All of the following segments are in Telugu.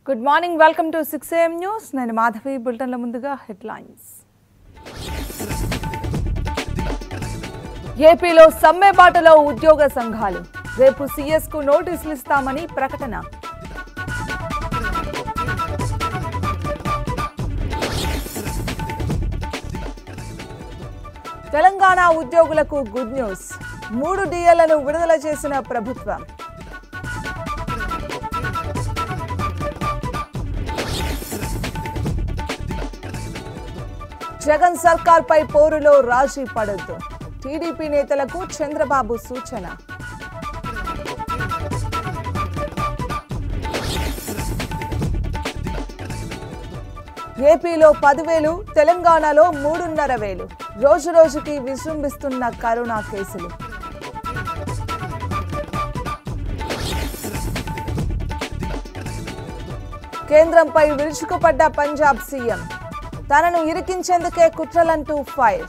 good morning welcome to six AM news నేను మాధవి బులెటిన్ల ముందుగా హెడ్లైన్స్ ఏపీలో సమ్మె బాటలో ఉద్యోగ సంఘాలు రేపు సీఎస్ కు నోటీసులు ఇస్తామని ప్రకటన తెలంగాణ ఉద్యోగులకు గుడ్ న్యూస్ మూడు డిఏలను విడుదల చేసిన ప్రభుత్వం జగన్ సర్కార్పై పోరులో రాజీ పడొద్దు టీడీపీ నేతలకు చంద్రబాబు సూచన ఏపీలో పదివేలు తెలంగాణలో మూడున్నర వేలు రోజు రోజుకి విజృంభిస్తున్న కరోనా కేసులు కేంద్రంపై విరుచుకుపడ్డ పంజాబ్ సీఎం తనను ఇరికించేందుకే కుట్రలంటూ ఫైర్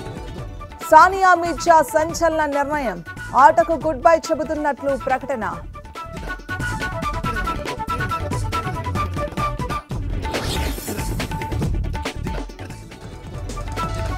సానియా మీర్జా సంచలన నిర్ణయం ఆటకు గుడ్ బై చెబుతున్నట్లు ప్రకటన